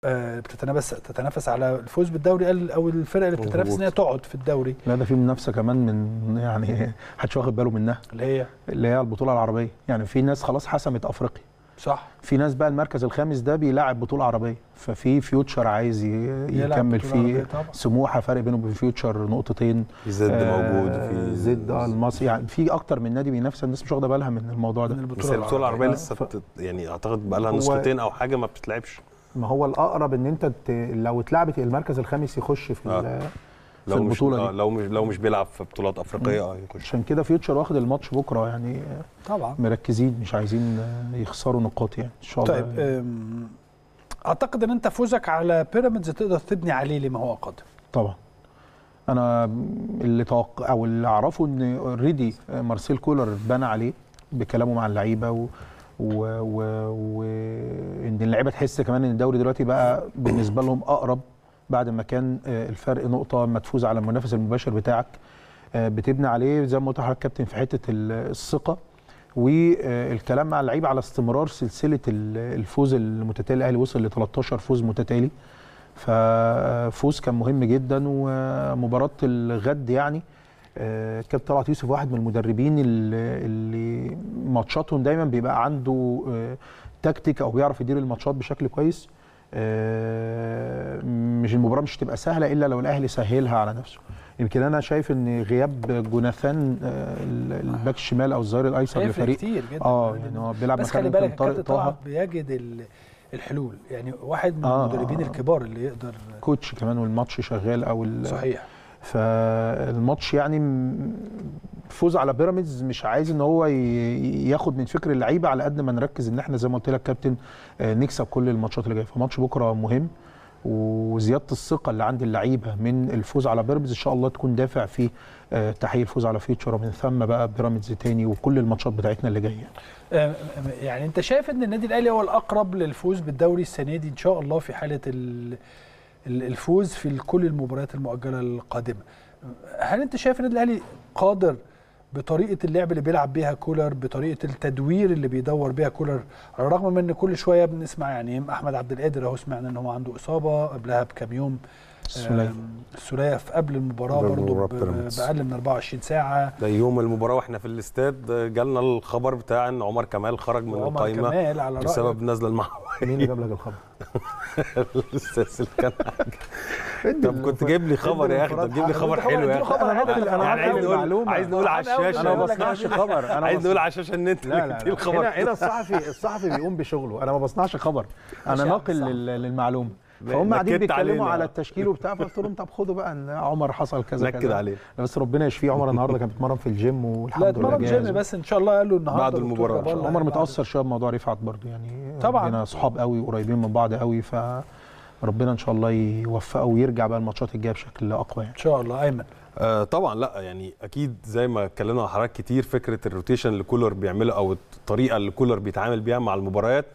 آه، بتتنافس تتنافس على الفوز بالدوري قال- او الفرق اللي بتتنافس ان هي تقعد في الدوري لا ده في منافسه كمان من يعني محدش واخد باله منها اللي هي اللي هي البطوله العربيه يعني في ناس خلاص حسمت افريقيا صح في ناس بقى المركز الخامس ده بيلاعب بطوله عربيه ففي فيوتشر عايز ي- يلعب يكمل بطولة عربية فيه طبعا. سموحه فرق بينه وبين فيوتشر نقطتين في زد موجود آه، في زد اه المصري يعني في اكتر من نادي بينافس الناس مش واخده بالها من الموضوع من ده بس هي البطوله العربيه لسه ف- بت... يعني اعتقد بقى لها هو- نسختين او حاجه ما بتتلعبش ما هو الاقرب ان انت ت... لو اتلعبت المركز الخامس يخش في آه. ال- في لو مش البطوله آه دي لو مش لو مش بيلعب في بطولات افريقيه اه يخش عشان كده فيوتشر واخد الماتش بكره يعني طبعا مركزين مش عايزين يخسروا نقاط يعني ان شاء الله طيب أم، اعتقد ان انت فوزك على بيراميدز تقدر تبني عليه لما هو قادم طبعا انا اللي توقع او اللي اعرفه ان اوريدي مارسيل كولر بنى عليه بكلامه مع اللعيبه و و و وان اللعيبه تحس كمان ان الدوري دلوقتي بقى بالنسبه لهم اقرب بعد ما كان آه، الفرق نقطه ما تفوز على المنافس المباشر بتاعك آه، بتبني عليه زي ما قلت لحضرتك كابتن في حته ال- الثقه والكلام مع اللعيبه على استمرار سلسله ال- الفوز المتتالي الاهلي وصل ل 13 فوز متتالي ففوز كان مهم جدا ومباراه الغد يعني آه، كابتن طلعت يوسف واحد من المدربين اللي, اللي ماتشاتهم دايما بيبقى عنده آه، تكتيك او بيعرف يدير الماتشات بشكل كويس آه، مش المباراه مش هتبقى سهله الا لو الاهلي سهلها على نفسه يمكن انا شايف ان غياب جوناثان آه، الباك الشمال او الظهير الايسر هيفرق للفريق كتير جدا اه يعني هو بيلعب بس مكان خلي يمكن بالك طارق الكابتن طلعت طه بيجد ال- الحلول يعني واحد من آه، المدربين آه. الكبار اللي يقدر كوتش كمان والماتش شغال او ال- صحيح فالماتش يعني م- فوز على بيراميدز مش عايز ان هو ي- ياخد من فكر اللعيبه على قد ما نركز ان احنا زي ما قلت لك كابتن آه، نكسب كل الماتشات اللي جايه فماتش بكره مهم وزياده الثقه اللي عند اللعيبه من الفوز على بيراميدز ان شاء الله تكون دافع في آه، تحقيق الفوز على فيوتشر ومن ثم بقى بيراميدز تاني وكل الماتشات بتاعتنا اللي جايه آه، يعني انت شايف ان النادي الاهلي هو الاقرب للفوز بالدوري السنه دي ان شاء الله في حاله ال- ال- الفوز في كل المباريات المؤجله القادمه هل انت شايف النادي الاهلي قادر بطريقه اللعب اللي بيلعب بيها كولر بطريقه التدوير اللي بيدور بيها كولر على الرغم من ان كل شويه بنسمع يعني احمد عبد القادر اهو سمعنا ان هو عنده اصابه قبلها بكام يوم السولية. آم، السوليه في قبل المباراه قبل برضه المباراة ب- بيراميدز. باقل من 24 ساعه ده يوم المباراه واحنا في الاستاد جالنا الخبر بتاع ان عمر كمال خرج من وعمر القائمه كمال على رأيك. بسبب نزله المعنويه مين اللي جاب لك الخبر؟ الاستاذ اللي كان طب كنت جايب لي خبر يا اخي طب جيب لي خبر حلو يا اخي انا هنقل انا يعني هنقل عايز نقول المعلومه عايز نقول على أنا أول الشاشه انا ما أقول لك بصنعش عايز- خبر انا عايز بص- نقول على الشاشه ان انت لا اللي لا جبت لا الخبر هنا هنا الصحفي الصحفي بيقوم بشغله انا ما بصنعش خبر انا يا عم ناقل صح. لل- للمعلومه لا، فهم قاعدين نكدت بيتكلموا علينا. على التشكيل وبتاع فقلت لهم طب خدوا بقى ان عمر حصل كذا نكد كذا عليه لا بس ربنا يشفيه عمر النهارده كان بيتمرن في الجيم لا والحمد لله اتمرن جاهز. جيم بس ان شاء الله قالوا النهارده بعد دكتور المباراة إن شاء جبار الله. عمر بعد- متاثر شويه بموضوع رفعت برضه يعني طبعاً. ربنا صحاب قوي وقريبين من بعض قوي فربنا ان شاء الله يوفقه ويرجع بقى الماتشات الجايه بشكل اقوى يعني ان شاء الله ايمن آه طبعا لا يعني اكيد زي ما اتكلمنا مع حضرتك كتير فكره الروتيشن اللي كولر بيعمله او الطريقه اللي كولر بيتعامل بيها مع المباريات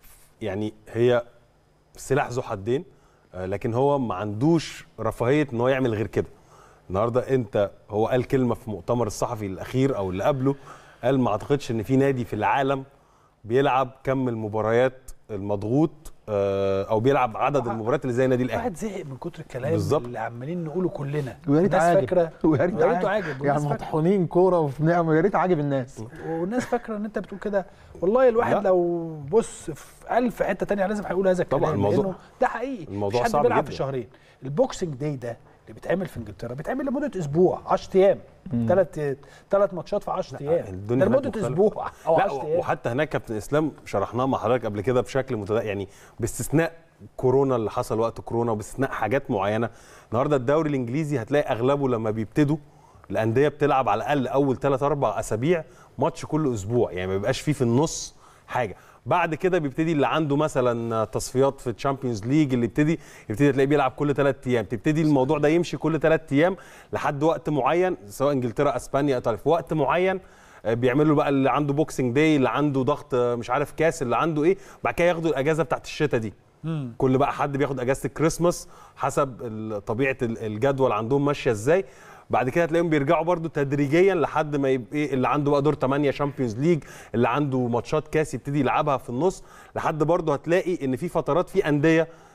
يعني هي سلاح ذو حدين آه لكن هو ما عندوش رفاهيه ان هو يعمل غير كده النهارده انت هو قال كلمه في مؤتمر الصحفي الاخير او اللي قبله قال ما اعتقدش ان في نادي في العالم بيلعب كم المباريات المضغوط آه، او بيلعب عدد المباريات اللي زي النادي الاهلي واحد زهق من كتر الكلام بالظبط. اللي عمالين نقوله كلنا ويا ريت الناس عاجب فاكره ويا ريت ويا ريته عاجب عاجب يعني والناس فاكرة- مطحونين كوره وفي نعم ويا ريت عاجب الناس والناس فاكره ان انت بتقول كده والله الواحد لا. لو بص في ألف حته تانية لازم هيقول هذا الكلام طبعاً الموضوع- لأنه ده حقيقي الموضوع مش حد صعب بيلعب جداً. في شهرين البوكسنج داي ده اللي بيتعمل في انجلترا بيتعمل لمده اسبوع 10 ايام ثلاث ثلاث ماتشات في 10 ايام الدنيا ده هناك لمده مختلفة. اسبوع او لا 10 ايام وحتى هناك كابتن اسلام شرحناه مع حضرتك قبل كده بشكل متد... يعني باستثناء كورونا اللي حصل وقت كورونا وباستثناء حاجات معينه النهارده الدوري الانجليزي هتلاقي اغلبه لما بيبتدوا الانديه بتلعب على الاقل اول 3 4 اسابيع ماتش كل اسبوع يعني ما بيبقاش فيه في النص حاجه بعد كده بيبتدي اللي عنده مثلا تصفيات في الشامبيونز ليج اللي يبتدي يبتدي تلاقيه بيلعب كل ثلاث ايام تبتدي الموضوع ده يمشي كل ثلاث ايام لحد وقت معين سواء انجلترا اسبانيا ايطاليا في وقت معين آه، بيعملوا بقى اللي عنده بوكسنج داي اللي عنده ضغط آه، مش عارف كاس اللي عنده ايه بعد كده ياخدوا الاجازه بتاعت الشتاء دي كل بقى حد بياخد اجازه الكريسماس حسب ال- طبيعه ال- الجدول عندهم ماشيه ازاي بعد كده هتلاقيهم بيرجعوا برضو تدريجيا لحد ما يبقى إيه اللي عنده بقى دور 8 شامبيونز ليج اللي عنده ماتشات كاس يبتدي يلعبها في النص لحد برضو هتلاقي ان في فترات في انديه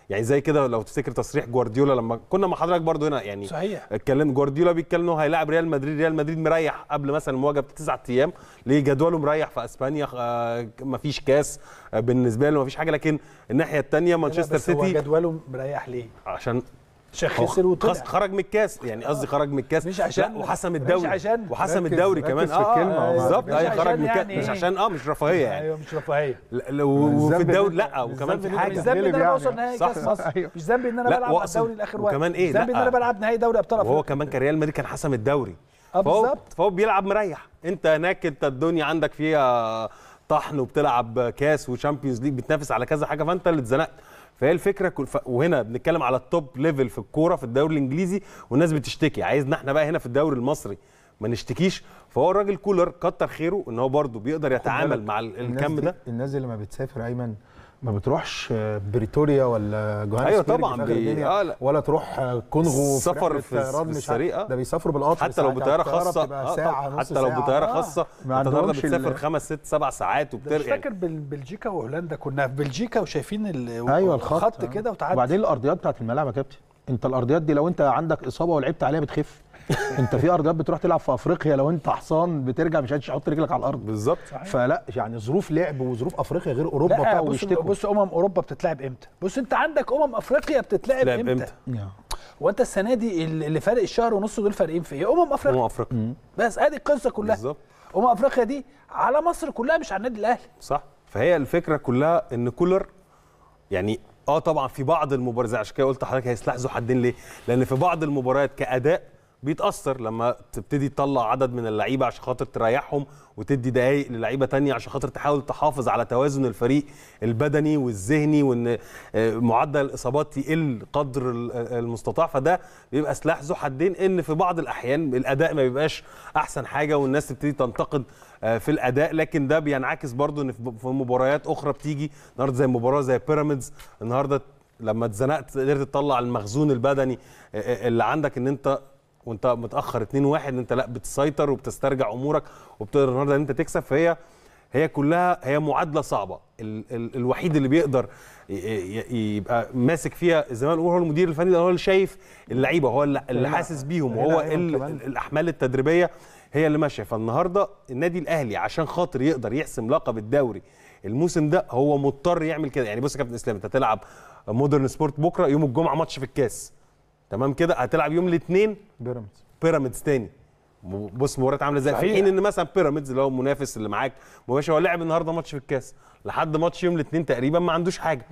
يعني زي كده لو تفتكر تصريح جوارديولا لما كنا مع حضرتك برضو هنا يعني صحيح اتكلم جوارديولا بيتكلم انه هيلاعب ريال مدريد ريال مدريد مريح قبل مثلا المواجهه بتسع ايام ليه جدوله مريح في اسبانيا آه، مفيش كاس آه، بالنسبه له مفيش حاجه لكن الناحيه الثانيه مانشستر بس هو سيتي جدوله مريح ليه؟ عشان عشان هو خسر وطلع خس- خرج من الكاس يعني قصدي خرج من الكاس مش عشان- لا وحسم مش الدوري عشان- وحسم ركز- الدوري ركز كمان في اه الكلمة. اه آه، بالظبط مش ايوه عشان خرج من الكاس يعني مش إيه؟ عشان اه مش رفاهيه يعني ايوه مش رفاهيه لا- لا، وفي الذنب الدوري إن- لا وكمان الذنب في إن مش حاجه أنت ذنبي ان تغلب انا يعني. اوصل نهائي صح، كاس صح، مصر أيوه. مش ذنبي ان انا لا، بلعب على وأقصد- الدوري الاخر واحد وكمان إيه؟ مش ذنبي ان لا. انا بلعب نهائي دوري ابطال وهو افريقيا كمان كان ريال مدريد كان حسم الدوري اه فهو بالظبط فهو بيلعب مريح انت هناك انت الدنيا عندك فيها طحن وبتلعب كاس وشامبيونز ليج بتنافس على كذا حاجه فانت اللي اتزنقت فهي الفكره كل ف... وهنا بنتكلم على التوب ليفل في الكوره في الدوري الانجليزي والناس بتشتكي عايزنا احنا بقى هنا في الدوري المصري ما نشتكيش فهو الراجل كولر كتر خيره ان هو برده بيقدر يتعامل بالك، مع ال- الناس الكم دي- ده الناس اللي لما بتسافر ايمن ما بتروحش آه، بريتوريا ولا جوهانسبرج أيوة طبعاً في آخر بي- الدنيا، آه لا. ولا تروح آه، كونغو السفر رحلة في- طيران في مش السريع، عارف- ده بيسافروا بالقطر حتى لو ساعات، بطياره الطيارة خاصه بتبقى آه ساعه طبعاً. نص حتى لو ساعة. بطياره آه. خاصه ما انت النهارده عندهمش بتسافر ال- خمس ست سبع ساعات ده مش وبتر يعني فاكر بال- بلجيكا وهولندا كنا في بلجيكا وشايفين ال- ايوه الخط الخط آه. كده وتعدي وبعدين الارضيات بتاعت الملعب يا كابتن انت الارضيات دي لو انت عندك اصابه ولعبت عليها بتخف انت في ارضيات بتروح تلعب في افريقيا لو انت حصان بترجع مش قادر تحط رجلك على الارض بالظبط فلا يعني ظروف لعب وظروف افريقيا غير اوروبا لا بقى بص ويشتكوا بص امم اوروبا بتتلعب امتى بص انت عندك امم افريقيا بتتلعب لعب امتى, امتى يا. وانت السنه دي اللي اللي فارق الشهر ونص دول فارقين في ايه امم افريقيا امم افريقيا بس ادي القصه كلها بالظبط امم افريقيا دي على مصر كلها مش على النادي الاهلي صح فهي الفكره كلها ان كولر يعني اه طبعا في بعض المباريات زي عشان كده قلت لحضرتك هي سلاح ذو حدين ليه؟ لان في بعض المباريات كاداء بيتاثر لما تبتدي تطلع عدد من اللعيبه عشان خاطر تريحهم وتدي دقائق للعيبه تانية عشان خاطر تحاول تحافظ على توازن الفريق البدني والذهني وان آه، معدل الاصابات يقل قدر ال- آه، المستطاع فده بيبقى سلاح ذو حدين ان في بعض الاحيان الاداء ما بيبقاش احسن حاجه والناس تبتدي تنتقد آه، في الاداء لكن ده بينعكس برضو ان في في مباريات اخرى بتيجي النهارده زي مباراه زي بيراميدز النهارده لما اتزنقت قدرت تطلع المخزون البدني آه، آه، اللي عندك ان انت وانت متاخر 2-1 ان انت لا بتسيطر وبتسترجع امورك وبتقدر النهارده ان انت تكسب فهي هي كلها هي معادله صعبه ال ال الوحيد اللي بيقدر ي- ي- يبقى ماسك فيها زي ما نقول هو المدير الفني ده هو اللي شايف اللعيبه هو اللي اللي هنا- حاسس بيهم هنا وهو أيمن ال- كمان. ال- الاحمال التدريبيه هي اللي ماشيه فالنهارده النادي الاهلي عشان خاطر يقدر يحسم لقب الدوري الموسم ده هو مضطر يعمل كده يعني بص يا كابتن اسلام انت هتلعب مودرن سبورت بكره يوم الجمعه ماتش في الكاس تمام كده هتلعب يوم الاثنين بيراميدز بيراميدز تاني م- بص مباريات عامله ازاي في صحيح. حين ان مثلا بيراميدز اللي هو المنافس اللي معاك مباشر هو لعب النهارده ماتش في الكاس لحد ماتش يوم الاثنين تقريبا ما عندوش حاجه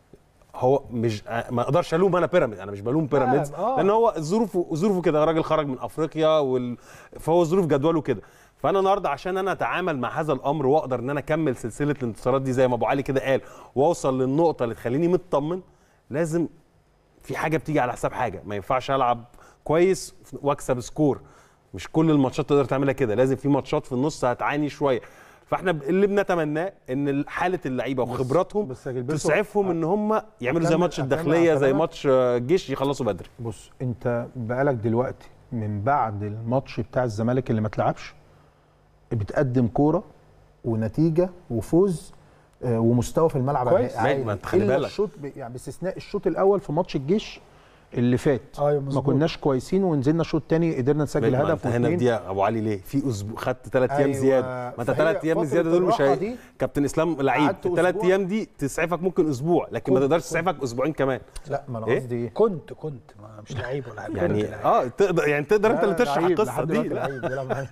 هو مش ما اقدرش الوم انا بيراميدز انا مش بلوم بيراميدز آه. لان هو ظروفه ظروفه كده راجل خرج من افريقيا وال... فهو ظروف جدوله كده فانا النهارده عشان انا اتعامل مع هذا الامر واقدر ان انا اكمل سلسله الانتصارات دي زي ما ابو علي كده قال واوصل للنقطه اللي تخليني مطمن لازم في حاجه بتيجي على حساب حاجه ما ينفعش العب كويس واكسب سكور مش كل الماتشات تقدر تعملها كده لازم في ماتشات في النص هتعاني شويه فاحنا ب- اللي بنتمناه ان حاله اللعيبه وخبراتهم بس يا جلبرتو، تسعفهم ان هم يعملوا زي أكمل- ماتش أكمل الداخليه على زي كلامك. ماتش آه، الجيش يخلصوا بدري بص انت بقالك دلوقتي من بعد الماتش بتاع الزمالك اللي ما اتلعبش بتقدم كوره ونتيجه وفوز آه، ومستوى في الملعب كويس. عالي. ما انت خلي إلا بالك. الشوط ب- يعني باستثناء الشوط الاول في ماتش الجيش اللي فات ايوه ما مظبوط. كناش كويسين ونزلنا الشوط الثاني قدرنا نسجل ما هدف انت هنا في واثنين دي يا ابو علي ليه في اسبوع خدت ثلاث ايام أيوة. زياده ما انت فهي ثلاث ايام فترة زياده دول مش الراحة هي... دي كابتن اسلام لعيب قعدت الثلاث أسبوع. ايام دي تسعفك ممكن اسبوع لكن ما كنت- تقدرش تسعفك اسبوعين كمان لا ما انا إيه؟ قصدي ايه كنت كنت ما مش لعيب ولا حاجه يعني كنت لعيب. اه تقدر يعني تقدر انت لا، اللي تشرح لعيب، القصه لحد دي دلوقتي لا. لعيب، بيلعب معانا.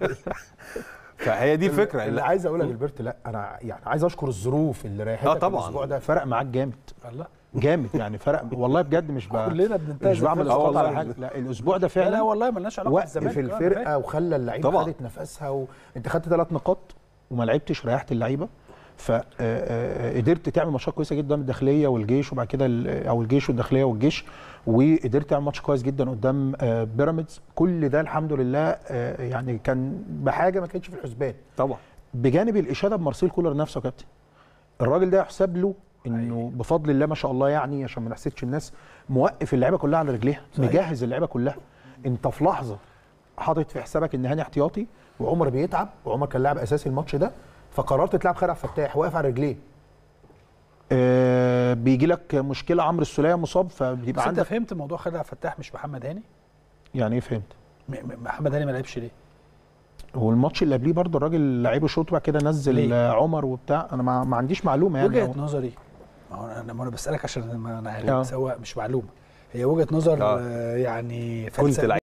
فهي دي الفكره اللي لا. عايز اقولها لجلبرت لا انا يعني عايز اشكر الظروف اللي ريحتك آه طبعاً. الاسبوع ده فرق معاك جامد الله جامد يعني فرق والله بجد مش ب... كلنا بننتهز مش بعمل الفرصة. اسقاط والله. على حاجه لا الاسبوع ده لا, لا فعلا والله مالناش علاقه وقف بالزمالك في آه، أنا الفرقه فاهم. وخلى اللعيبه طبعاً. خدت نفسها وانت خدت ثلاث نقاط وما لعبتش ريحت اللعيبه فقدرت تعمل ماتشات كويسه جدا قدام الداخليه والجيش وبعد كده ال- او الجيش والداخليه والجيش وقدرت تعمل ماتش كويس جدا قدام آه، بيراميدز كل ده الحمد لله آه، يعني كان بحاجه ما كانتش في الحسبان طبعا بجانب الاشاده بمارسيل كولر نفسه يا كابتن الراجل ده يحسب له انه بفضل الله ما شاء الله يعني عشان ما نحسدش الناس موقف اللعيبه كلها على رجليها صحيح. مجهز اللعيبه كلها انت في لحظه حاطط في حسابك ان هاني احتياطي وعمر بيتعب وعمر كان لاعب اساسي الماتش ده فقررت تلعب خير عبد الفتاح واقف على رجليه لا، آه آه، بيجي لك مشكله عمرو السوليه مصاب بس فبيبقى انت عندك فهمت موضوع خالد عبد الفتاح مش محمد هاني يعني ايه فهمت م- م- محمد هاني ما لعبش ليه هو الماتش اللي قبليه برضه الراجل لعيبه شوط بعد كده نزل ليه؟ آه، عمر وبتاع انا ما, ما عنديش معلومه يعني وجهه هو- نظري ما هو انا ما انا بسالك عشان ما انا آه. عارف بس هو مش معلومه هي وجهه نظر آه. آه، يعني كنت فلسفية